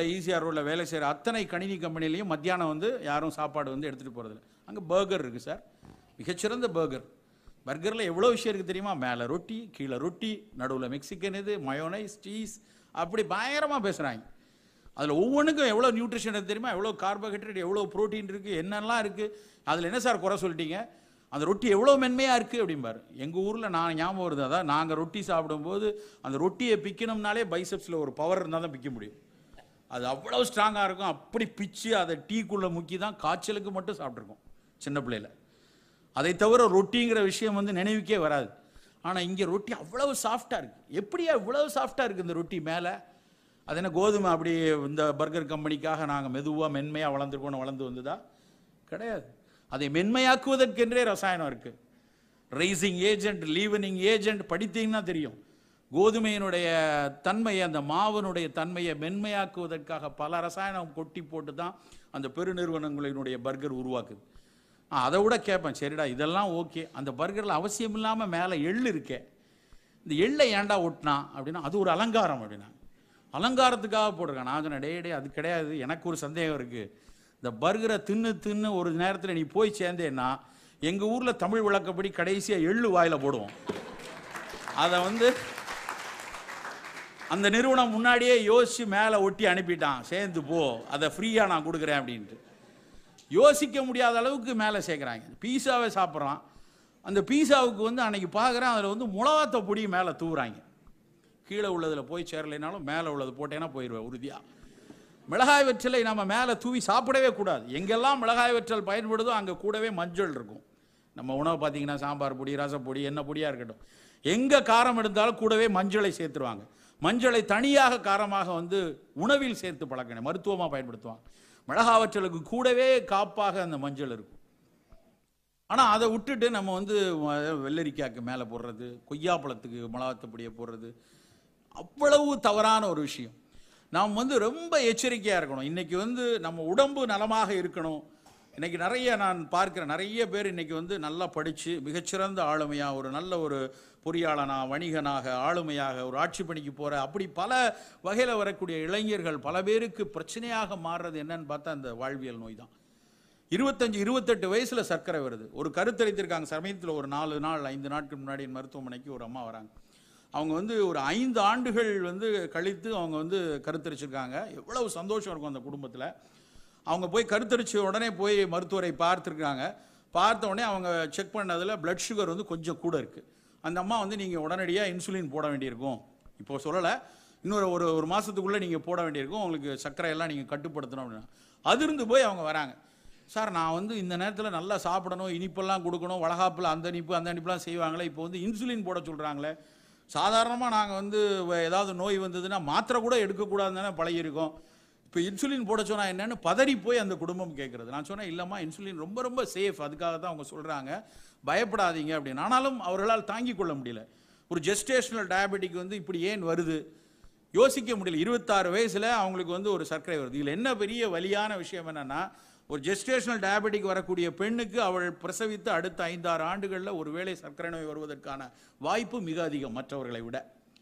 ECR ரோட்டில் வேலை செய்கிற அத்தனை கணினி கம்பெனிலையும் மத்தியானம் வந்து யாரும் சாப்பாடு வந்து எடுத்துகிட்டு போகிறதில்ல அங்கே பர்கர் இருக்குது சார் மிகச்சிறந்த பர்கர் பர்கரில் எவ்வளோ விஷயம் இருக்குது தெரியுமா மேலே ரொட்டி கீழே ரொட்டி நடுவில் மெக்சிகன் இது மயோனைஸ் சீஸ் அப்படி பயங்கரமாக பேசுகிறாங்க அதில் ஒவ்வொன்றுக்கும் எவ்வளோ நியூட்ரிஷன் இருக்கு தெரியுமா எவ்வளோ கார்போஹைட்ரேட் எவ்வளோ ப்ரோட்டீன் இருக்குது என்னெல்லாம் இருக்குது அதில் என்ன சார் குறை சொல்லிட்டீங்க அந்த ரொட்டி எவ்வளோ மென்மையாக இருக்குது அப்படிம்பாரு எங்கள் ஊரில் நான் ஞாபகம் வருது அதான் நாங்கள் ரொட்டி சாப்பிடும்போது அந்த ரொட்டியை பிக்கணும்னாலே பைசப்ஸில் ஒரு பவர் இருந்தால் தான் பிக்க முடியும் அது அவ்வளோ ஸ்ட்ராங்காக இருக்கும் அப்படி பிச்சு அதை டீக்குள்ளே முக்கி தான் காய்ச்சலுக்கு மட்டும் சாப்பிட்ருக்கோம் சின்ன பிள்ளையில அதை தவிர ரொட்டிங்கிற விஷயம் வந்து நினைவுக்கே வராது ஆனால் இங்கே ரொட்டி அவ்வளவு சாஃப்டாக இருக்குது எப்படியா இவ்வளவு சாஃப்டாக இருக்குது இந்த ரொட்டி மேலே அது என்ன கோதுமை அப்படி இந்த பர்கர் கம்பெனிக்காக நாங்கள் மெதுவாக மென்மையாக வளர்ந்துருக்கோன்னு வளர்ந்து வந்ததா கிடையாது அதை மென்மையாக்குவதற்கென்றே ரசாயனம் இருக்குது ரைசிங் ஏஜென்ட் லீவனிங் ஏஜென்ட் படித்தீங்கன்னா தெரியும் கோதுமையினுடைய தன்மையை அந்த மாவினுடைய தன்மையை மென்மையாக்குவதற்காக பல ரசாயனம் கொட்டி போட்டு தான் அந்த பெருநிறுவனங்களினுடைய பர்கர் உருவாக்குது நான் அதை விட கேட்பேன் சரிடா இதெல்லாம் ஓகே அந்த பர்கரில் அவசியம் இல்லாமல் மேலே எள் இருக்கே இந்த எள்ளை ஏன்டா ஒட்டினா அப்படின்னா அது ஒரு அலங்காரம் அப்படின்னா அலங்காரத்துக்காக போட்டிருக்கேன் நான் சொன்னேன் டே டே அது கிடையாது எனக்கு ஒரு சந்தேகம் இருக்குது இந்த பர்கரை தின்னு தின்னு ஒரு நேரத்தில் நீ போய் சேர்ந்தேன்னா எங்கள் ஊரில் தமிழ் விளக்கப்படி கடைசியாக எள்ளு வாயில் போடுவோம் அதை வந்து அந்த நிறுவனம் முன்னாடியே யோசிச்சு மேலே ஒட்டி அனுப்பிட்டான் சேர்ந்து போ அதை ஃப்ரீயாக நான் கொடுக்குறேன் அப்படின்ட்டு யோசிக்க முடியாத அளவுக்கு மேலே சேர்க்குறாங்க பீஸாவை சாப்பிட்றான் அந்த பீஸாவுக்கு வந்து அன்னைக்கு பார்க்குறேன் அதில் வந்து மிளகாத்த பொடி மேலே தூவுறாங்க கீழே உள்ளதில் போய் சேரலைனாலும் மேலே உள்ளது போட்டேன்னா போயிடுவேன் உறுதியாக மிளகாய் வெற்றலை நம்ம மேலே தூவி சாப்பிடவே கூடாது எங்கெல்லாம் மிளகாய் வெற்றல் பயன்படுதோ அங்கே கூடவே மஞ்சள் இருக்கும் நம்ம உணவு பார்த்தீங்கன்னா சாம்பார் பொடி ரசப்பொடி என்ன பொடியாக இருக்கட்டும் எங்கே காரம் எடுத்தாலும் கூடவே மஞ்சளை சேர்த்துருவாங்க மஞ்சளை தனியாக காரமாக வந்து உணவில் சேர்த்து பழக்கணும் மருத்துவமாக பயன்படுத்துவாங்க மிளகாய் வற்றலுக்கு கூடவே காப்பாக அந்த மஞ்சள் இருக்கும் ஆனால் அதை விட்டுட்டு நம்ம வந்து அஹ், வெள்ளரிக்காய்க்கு மேலே போடுறது கொய்யாப்பழத்துக்கு மிளகாத்தப்படியை போடுறது அவ்வளவு தவறான ஒரு விஷயம் நாம் வந்து ரொம்ப எச்சரிக்கையாக இருக்கணும் இன்னைக்கு வந்து நம்ம உடம்பு நலமாக இருக்கணும் இன்னைக்கு நிறைய நான் பார்க்குற நிறைய பேர் இன்னைக்கு வந்து நல்லா படித்து மிகச்சிறந்த ஆளுமையாக ஒரு நல்ல ஒரு பொறியாளனா வணிகனாக ஆளுமையாக ஒரு ஆட்சி பணிக்கு போகிற அப்படி பல வகையில் வரக்கூடிய இளைஞர்கள் பல பேருக்கு பிரச்சனையாக மாறுறது என்னன்னு பார்த்தா அந்த வாழ்வியல் நோய் தான் இருபத்தஞ்சு இருபத்தெட்டு வயசுல சர்க்கரை வருது ஒரு கருத்தரித்திருக்காங்க சமயத்தில் ஒரு நாலு நாள் ஐந்து நாட்கள் முன்னாடி என் மருத்துவமனைக்கு ஒரு அம்மா வராங்க அவங்க வந்து ஒரு ஐந்து ஆண்டுகள் வந்து கழித்து அவங்க வந்து கருத்தரிச்சிருக்காங்க எவ்வளவு சந்தோஷம் இருக்கும் அந்த குடும்பத்தில் அவங்க போய் கருத்தரிச்ச உடனே போய் மருத்துவரை பார்த்துருக்காங்க பார்த்த உடனே அவங்க செக் பண்ணதில் பிளட் சுகர் வந்து கொஞ்சம் கூட இருக்குது அந்த அம்மா வந்து நீங்கள் உடனடியாக இன்சுலின் போட வேண்டியிருக்கும் இப்போ சொல்லலை இன்னொரு ஒரு ஒரு மாதத்துக்குள்ளே நீங்கள் போட வேண்டியிருக்கும் உங்களுக்கு சர்க்கரையெல்லாம் நீங்கள் கட்டுப்படுத்தணும் அப்படின்னா அதிர்ந்து போய் அவங்க வராங்க சார் நான் வந்து இந்த நேரத்தில் நல்லா சாப்பிடணும் இனிப்பெல்லாம் கொடுக்கணும் வளகாப்பில் அந்த இனிப்பு அந்த இனிப்புலாம் செய்வாங்களே இப்போ வந்து இன்சுலின் போட சொல்கிறாங்களே சாதாரணமாக நாங்கள் வந்து வ- ஏதாவது நோய் வந்ததுன்னா மாத்திரை கூட எடுக்கக்கூடாதுன்னு தானே பழகியிருக்கோம் இப்போ இன்சுலின் போட சொன்னா என்னன்னு பதறி போய் அந்த குடும்பம் கேட்குறது நான் சொன்னேன் இல்லைம்மா இன்சுலின் ரொம்ப ரொம்ப சேஃப் அதுக்காக தான் அவங்க சொல்கிறாங்க பயப்படாதீங்க அப்படின்னு ஆனாலும் அவர்களால் தாங்கிக் கொள்ள முடியல ஒரு ஜெஸ்டேஷனல் டயபெட்டிக் வந்து இப்படி ஏன் வருது யோசிக்க முடியல இருபத்தாறு வயசுல அவங்களுக்கு வந்து ஒரு சர்க்கரை வருது இதில் என்ன பெரிய வலியான விஷயம் என்னன்னா ஒரு ஜெஸ்டேஷனல் டயபெட்டிக் வரக்கூடிய பெண்ணுக்கு அவள் பிரசவித்து அடுத்த ஐந்தாறு ஆண்டுகளில் ஒருவேளை சர்க்கரை நோய் வருவதற்கான வாய்ப்பு மிக அதிகம் மற்றவர்களை விட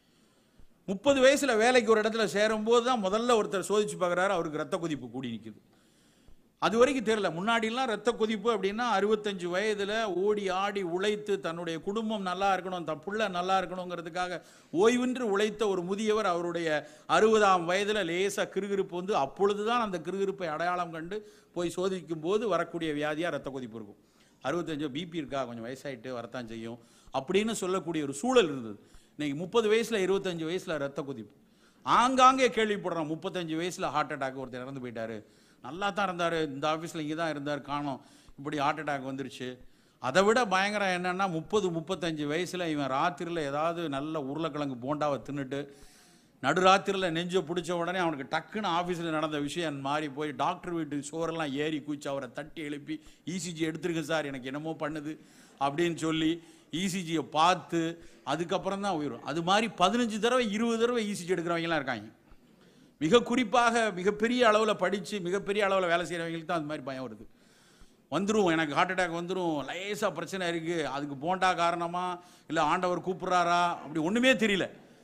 முப்பது வயசுல வேலைக்கு ஒரு இடத்துல சேரும்போது தான் முதல்ல ஒருத்தர் சோதிச்சு பார்க்குறாரு அவருக்கு ரத்த கொதிப்பு கூடி நிற்குது அது வரைக்கும் தெரியல முன்னாடிலாம் ரத்த கொதிப்பு அப்படின்னா அறுபத்தஞ்சு வயதுல ஓடி ஆடி உழைத்து தன்னுடைய குடும்பம் நல்லா இருக்கணும் தன் புள்ள நல்லா இருக்கணுங்கிறதுக்காக ஓய்வின்றி உழைத்த ஒரு முதியவர் அவருடைய அறுபதாம் வயதுல லேசா கிருகிருப்பு வந்து அப்பொழுதுதான் அந்த கிருகிருப்பை அடையாளம் கண்டு போய் சோதிக்கும் போது வரக்கூடிய வியாதியா ரத்த கொதிப்பு இருக்கும் அறுபத்தஞ்சு பிபி இருக்கா கொஞ்சம் வயசாயிட்டு வரத்தான் செய்யும் அப்படின்னு சொல்லக்கூடிய ஒரு சூழல் இருந்தது இன்னைக்கு முப்பது வயசுல இருபத்தஞ்சு வயசுல ரத்த கொதிப்பு ஆங்காங்கே கேள்விப்படுறோம் முப்பத்தஞ்சு வயசுல ஹார்ட் அட்டாக் ஒருத்தர் இறந்து போயிட்டாரு நல்லா தான் இருந்தார் இந்த ஆஃபீஸில் இங்கே தான் இருந்தார் காணோம் இப்படி ஹார்ட் அட்டாக் வந்துருச்சு அதை விட பயங்கரம் என்னன்னா முப்பது முப்பத்தஞ்சு வயசில் இவன் ராத்திரியில் ஏதாவது நல்ல உருளைக்கிழங்கு போண்டாவை தின்னுட்டு நடுராத்திரியில் நெஞ்சை பிடிச்ச உடனே அவனுக்கு டக்குன்னு ஆஃபீஸில் நடந்த விஷயம் மாறி போய் டாக்டர் வீட்டு சோறெல்லாம் ஏறி குச்சி அவரை தட்டி எழுப்பி இசிஜி எடுத்துருங்க சார் எனக்கு என்னமோ பண்ணுது அப்படின்னு சொல்லி இசிஜியை பார்த்து அதுக்கப்புறம் தான் உயிரும் அது மாதிரி பதினஞ்சு தடவை இருபது தடவை இசிஜி எடுக்கிறவங்கலாம் இருக்காங்க மிக குறிப்பாக மிகப்பெரிய அளவில் படித்து மிகப்பெரிய அளவில் வேலை செய்கிறவங்களுக்கு தான் அது மாதிரி பயம் வருது வந்துடும் எனக்கு ஹார்ட் அட்டாக் வந்துடும் லேசாக பிரச்சனை இருக்குது அதுக்கு போண்டா காரணமா இல்லை ஆண்டவர் கூப்பிட்றாரா அப்படி ஒன்றுமே தெரியல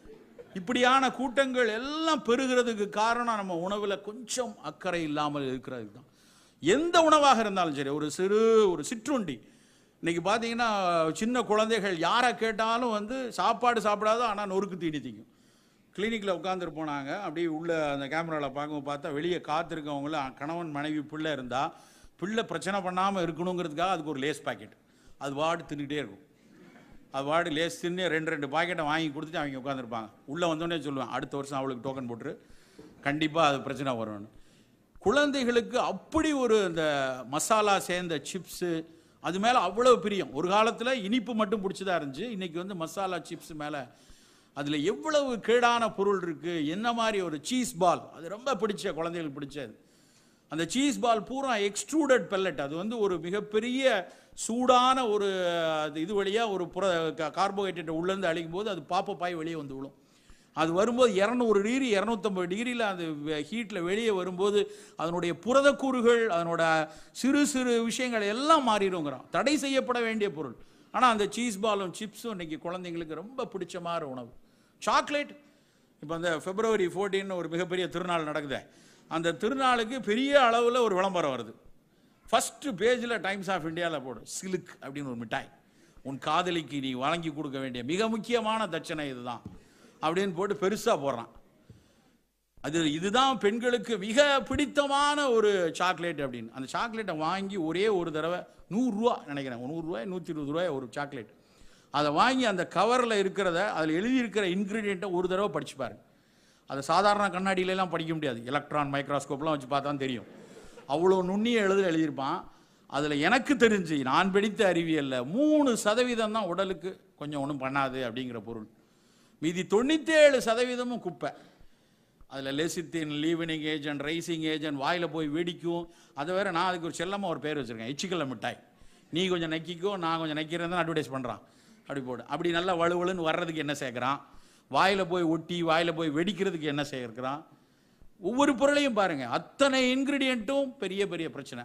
இப்படியான கூட்டங்கள் எல்லாம் பெருகிறதுக்கு காரணம் நம்ம உணவில் கொஞ்சம் அக்கறை இல்லாமல் இருக்கிறது தான் எந்த உணவாக இருந்தாலும் சரி ஒரு சிறு ஒரு சிற்றுண்டி இன்னைக்கு பார்த்தீங்கன்னா சின்ன குழந்தைகள் யாரை கேட்டாலும் வந்து சாப்பாடு சாப்பிடாத ஆனால் நொறுக்கு தீனி திங்கும் கிளினிக்கில் உட்காந்துருப்போம் நாங்கள் அப்படியே உள்ள அந்த கேமராவில் பார்க்கும்போது பார்த்தா வெளியே காத்திருக்கவங்கள கணவன் மனைவி பிள்ளை இருந்தால் பிள்ளை பிரச்சனை பண்ணாமல் இருக்கணுங்கிறதுக்காக அதுக்கு ஒரு லேஸ் பாக்கெட் அது வாடு தின்னுக்கிட்டே இருக்கும் அது வாடு லேஸ் தின்னு ரெண்டு ரெண்டு பாக்கெட்டை வாங்கி கொடுத்துட்டு அவங்க உட்காந்துருப்பாங்க உள்ளே வந்தோடனே சொல்லுவேன் அடுத்த வருஷம் அவளுக்கு டோக்கன் போட்டுரு கண்டிப்பாக அது பிரச்சனை வரும்னு குழந்தைகளுக்கு அப்படி ஒரு இந்த மசாலா சேர்ந்த சிப்ஸு அது மேலே அவ்வளோ பிரியம் ஒரு காலத்தில் இனிப்பு மட்டும் பிடிச்சதா இருந்துச்சு இன்னைக்கு வந்து மசாலா சிப்ஸ் மேலே அதில் எவ்வளவு கேடான பொருள் இருக்குது என்ன மாதிரி ஒரு சீஸ் பால் அது ரொம்ப பிடிச்ச குழந்தைகளுக்கு பிடிச்சது அந்த சீஸ் பால் பூரா எக்ஸ்ட்ரூடட் பெல்லட் அது வந்து ஒரு மிகப்பெரிய சூடான ஒரு அது இது வழியாக ஒரு புற கார்போஹைட்ரேட்டை உள்ளேருந்து அழிக்கும் போது அது பாப்பப்பாய் வெளியே வந்து விழும் அது வரும்போது இரநூறு டிகிரி இரநூத்தம்பது டிகிரியில் அது ஹீட்டில் வெளியே வரும்போது அதனுடைய புரதக்கூறுகள் அதனோட சிறு சிறு விஷயங்கள் எல்லாம் மாறிடுங்கிறான் தடை செய்யப்பட வேண்டிய பொருள் ஆனால் அந்த சீஸ் பாலும் சிப்ஸும் இன்னைக்கு குழந்தைங்களுக்கு ரொம்ப பிடிச்ச மாதிரி உணவு சாக்லேட் இப்போ அந்த பிப்ரவரி 14 ஒரு மிகப்பெரிய திருநாள் நடக்குதே அந்த திருநாளுக்கு பெரிய அளவில் ஒரு விளம்பரம் வருது ஃபஸ்ட்டு பேஜில் டைம்ஸ் ஆஃப் இந்தியாவில் போடும் சிலுக் அப்படின்னு ஒரு மிட்டாய் உன் காதலிக்கு நீ வழங்கி கொடுக்க வேண்டிய மிக முக்கியமான தட்சணை இதுதான் அப்படின்னு போட்டு பெருசாக போடுறான் அது இதுதான் பெண்களுக்கு மிக பிடித்தமான ஒரு சாக்லேட் அப்படின்னு அந்த சாக்லேட்டை வாங்கி ஒரே ஒரு தடவை நூறுரூவா நினைக்கிறேன் நூறுரூவாய் நூற்றி இருபது ரூபாய் ஒரு சாக்லேட் அதை வாங்கி அந்த கவரில் இருக்கிறத அதில் எழுதியிருக்கிற இன்க்ரீடியண்ட்டை ஒரு தடவை படிச்சு பாருங்க அதை சாதாரண கண்ணாடியில எல்லாம் படிக்க முடியாது எலக்ட்ரான் மைக்ரோஸ்கோப்லாம் வச்சு பார்த்தா தான் தெரியும் அவ்வளோ நுண்ணிய எழுத எழுதியிருப்பான் அதில் எனக்கு தெரிஞ்சு நான் படித்த அறிவியலில் மூணு சதவீதம் தான் உடலுக்கு கொஞ்சம் ஒன்றும் பண்ணாது அப்படிங்கிற பொருள் மீதி தொண்ணூற்றேழு சதவீதமும் குப்பை அதில் lecithin leavening agent raising agent வாயில் போய் வெடிக்கும் அதை வேற நான் அதுக்கு ஒரு செல்லமாக ஒரு பேர் வச்சுருக்கேன் எச்சிக்கல்ல மிட்டாய் நீ கொஞ்சம் நக்கிக்கோ நான் கொஞ்சம் நக்கிறேன் தான் அட்வர்டைஸ் பண்ணுறான் அப்படி போடு அப்படி நல்லா வலுவலுன்னு வர்றதுக்கு என்ன சேர்க்குறான் வாயில் போய் ஒட்டி வாயில் போய் வெடிக்கிறதுக்கு என்ன சேர்க்குறான் ஒவ்வொரு பொருளையும் பாருங்க அத்தனை இன்க்ரீடியண்ட்டும் பெரிய பெரிய பிரச்சனை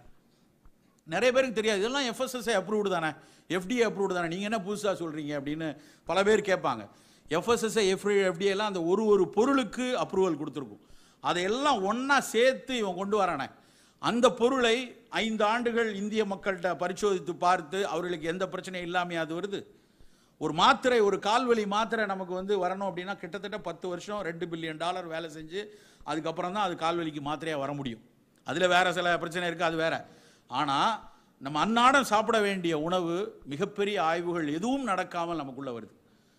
நிறைய பேருக்கு தெரியாது இதெல்லாம் எஃப்எஸ்எஸ்ஐ அப்ரூவ்டு தானே எஃப்டிஏ அப்ரூவ்டு தானே நீங்கள் என்ன புதுசாக சொல்கிறீங்க அப்படின்னு பல பேர் கேட்பாங்க எஃப்எஸ்எஸ்ஐ எஃப்டி எஃப்டிஏ எல்லாம் அந்த ஒரு ஒரு பொருளுக்கு அப்ரூவல் கொடுத்துருக்கும் அதையெல்லாம் ஒன்றா சேர்த்து இவன் கொண்டு வரானே அந்த பொருளை ஐந்து ஆண்டுகள் இந்திய மக்கள்கிட்ட பரிசோதித்து பார்த்து அவர்களுக்கு எந்த பிரச்சனையும் இல்லாமல் அது வருது ஒரு மாத்திரை ஒரு கால்வலி மாத்திரை நமக்கு வந்து வரணும் அப்படின்னா கிட்டத்தட்ட பத்து வருஷம் ரெண்டு பில்லியன் டாலர் வேலை செஞ்சு அதுக்கப்புறம் தான் அது கால்வலிக்கு மாத்திரையாக வர முடியும் அதில் வேற சில பிரச்சனை இருக்குது அது வேற ஆனால் நம்ம அன்னாடம் சாப்பிட வேண்டிய உணவு மிகப்பெரிய ஆய்வுகள் எதுவும் நடக்காமல் நமக்குள்ளே வருது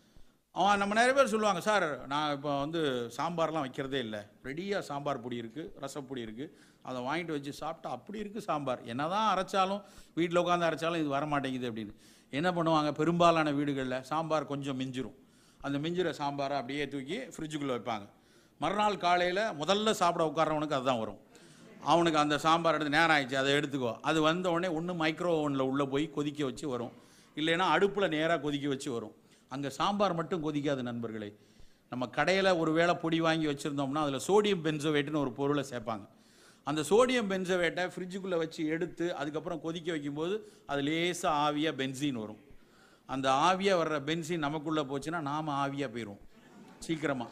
அவன் நம்ம நிறைய பேர் சொல்லுவாங்க சார் நான் இப்போ வந்து சாம்பார்லாம் வைக்கிறதே இல்லை ரெடியாக சாம்பார் பொடி இருக்குது ரசப்பொடி இருக்குது அதை வாங்கிட்டு வச்சு சாப்பிட்டா அப்படி இருக்குது சாம்பார் என்னதான் அரைச்சாலும் வீட்டில் உட்காந்து அரைச்சாலும் இது வர மாட்டேங்குது அப்படின்னு என்ன பண்ணுவாங்க பெரும்பாலான வீடுகளில் சாம்பார் கொஞ்சம் மிஞ்சிரும் அந்த மிஞ்சிற சாம்பாரை அப்படியே தூக்கி ஃப்ரிட்ஜுக்குள்ளே வைப்பாங்க மறுநாள் காலையில் முதல்ல சாப்பிட உட்கார்றவனுக்கு அதுதான் வரும் அவனுக்கு அந்த சாம்பார் எடுத்து நேரம் ஆயிடுச்சு அதை எடுத்துக்கோ அது வந்த உடனே ஒன்று மைக்ரோ ஓவனில் உள்ளே போய் கொதிக்க வச்சு வரும் இல்லைன்னா அடுப்பில் நேராக கொதிக்க வச்சு வரும் அங்கே சாம்பார் மட்டும் கொதிக்காது நண்பர்களே நம்ம கடையில் ஒரு வேளை பொடி வாங்கி வச்சுருந்தோம்னா அதில் சோடியம் பென்சோவேட்டுன்னு ஒரு பொருளை சேர்ப்பாங்க அந்த சோடியம் பென்சோவேட்டை ஃப்ரிட்ஜுக்குள்ளே வச்சு எடுத்து அதுக்கப்புறம் கொதிக்க வைக்கும்போது அது லேசாக ஆவியாக பென்சீன் வரும் அந்த ஆவியாக வர்ற பென்சீன் நமக்குள்ளே போச்சுன்னா நாம் ஆவியாக போயிடுவோம் சீக்கிரமாக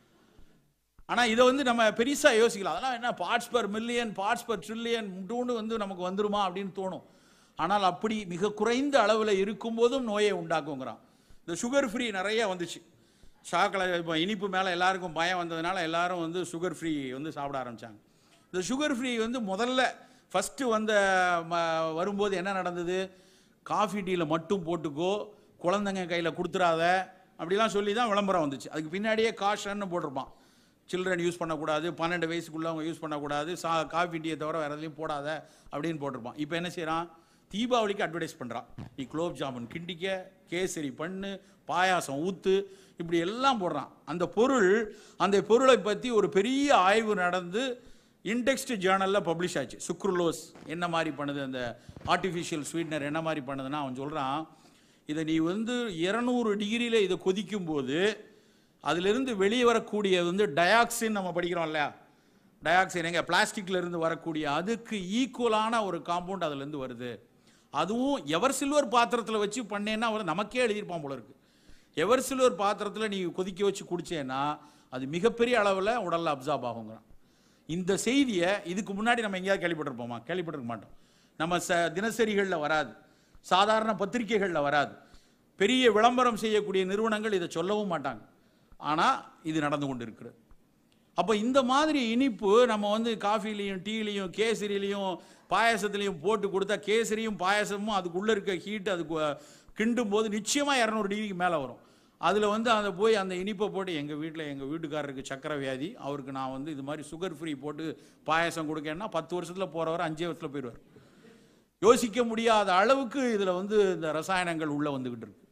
ஆனால் இதை வந்து நம்ம பெருசாக யோசிக்கலாம் அதெல்லாம் என்ன parts per million parts per trillion முட்டூன்னு வந்து நமக்கு வந்துருமா அப்படின்னு தோணும் ஆனால் அப்படி மிக குறைந்த அளவில் இருக்கும்போதும் நோயை உண்டாக்குங்கிறான் இந்த சுகர் ஃப்ரீ நிறைய வந்துச்சு சாக்லேட் இப்போ இனிப்பு மேலே எல்லாருக்கும் பயம் வந்ததுனால எல்லாரும் வந்து சுகர் ஃப்ரீ வந்து சாப்பிட ஆரம்பித்தாங்க இந்த சுகர் ஃப்ரீ வந்து முதல்ல ஃபஸ்ட்டு வந்த ம வரும்போது என்ன நடந்தது காஃபி டீயில் மட்டும் போட்டுக்கோ குழந்தைங்க கையில் கொடுத்துறாத அப்படிலாம் சொல்லி தான் விளம்பரம் வந்துச்சு அதுக்கு பின்னாடியே காஷன்னு போட்டிருப்பான் சில்ட்ரன் யூஸ் பண்ணக்கூடாது பன்னெண்டு வயசுக்குள்ள அவங்க யூஸ் பண்ணக்கூடாது சா காஃபி டீயை தவிர வேறு எதுலையும் போடாத அப்படின்னு போட்டிருப்பான் இப்போ என்ன செய்கிறான் தீபாவளிக்கு அட்வர்டைஸ் பண்ணுறான் நீ குலோப் ஜாமுன் கிண்டிக்க கேசரி பண்ணு பாயாசம் ஊத்து இப்படி எல்லாம் போடுறான் அந்த பொருள் அந்த பொருளை பற்றி ஒரு பெரிய ஆய்வு நடந்து இண்டெக்ஸ்ட் ஜேர்னலில் பப்ளிஷ் ஆச்சு சுக்ருலோஸ் என்ன மாதிரி பண்ணுது அந்த ஆர்டிஃபிஷியல் ஸ்வீட்னர் என்ன மாதிரி பண்ணுதுன்னா அவன் சொல்கிறான் இதை நீ வந்து இரநூறு டிகிரியில் இதை கொதிக்கும் போது அதிலிருந்து வெளியே வரக்கூடிய வந்து டயாக்சின் நம்ம படிக்கிறோம் இல்லையா டயாக்சின் எங்க பிளாஸ்டிக்ல இருந்து வரக்கூடிய அதுக்கு ஈக்குவலான ஒரு காம்பவுண்ட் அதுலேருந்து வருது அதுவும் எவர் சில்வர் பாத்திரத்தில் வச்சு பண்ணேன்னா அவர் நமக்கே எழுதியிருப்பான் போல இருக்கு எவர்சிலோர் பாத்திரத்தில் நீ கொதிக்க வச்சு குடிச்சேன்னா அது மிகப்பெரிய அளவில் உடலில் அப்சார்ப் ஆகுங்கிறான் இந்த செய்தியை இதுக்கு முன்னாடி நம்ம எங்கேயாவது கேள்விப்பட்டிருப்போமா கேள்விப்பட்டிருக்க மாட்டோம் நம்ம ச தினசரிகளில் வராது சாதாரண பத்திரிகைகளில் வராது பெரிய விளம்பரம் செய்யக்கூடிய நிறுவனங்கள் இதை சொல்லவும் மாட்டாங்க ஆனால் இது நடந்து கொண்டு இருக்கிறது அப்போ இந்த மாதிரி இனிப்பு நம்ம வந்து காஃபிலையும் டீலையும் கேசரிலையும் பாயாசத்துலையும் போட்டு கொடுத்தா கேசரியும் பாயாசமும் அதுக்குள்ளே இருக்க ஹீட் அதுக்கு கிண்டும் போது நிச்சயமாக இரநூறு டிகிரிக்கு மேலே வரும் அதில் வந்து அதை போய் அந்த இனிப்பை போட்டு எங்கள் வீட்டில் எங்கள் வீட்டுக்காரருக்கு சக்கரை வியாதி அவருக்கு நான் வந்து இது மாதிரி சுகர் ஃப்ரீ போட்டு பாயாசம் கொடுக்கேன்னா பத்து வருஷத்தில் போகிறவர் அஞ்சே வருஷத்தில் போயிடுவார் யோசிக்க முடியாத அளவுக்கு இதில் வந்து இந்த ரசாயனங்கள் உள்ளே வந்துக்கிட்டு இருக்கு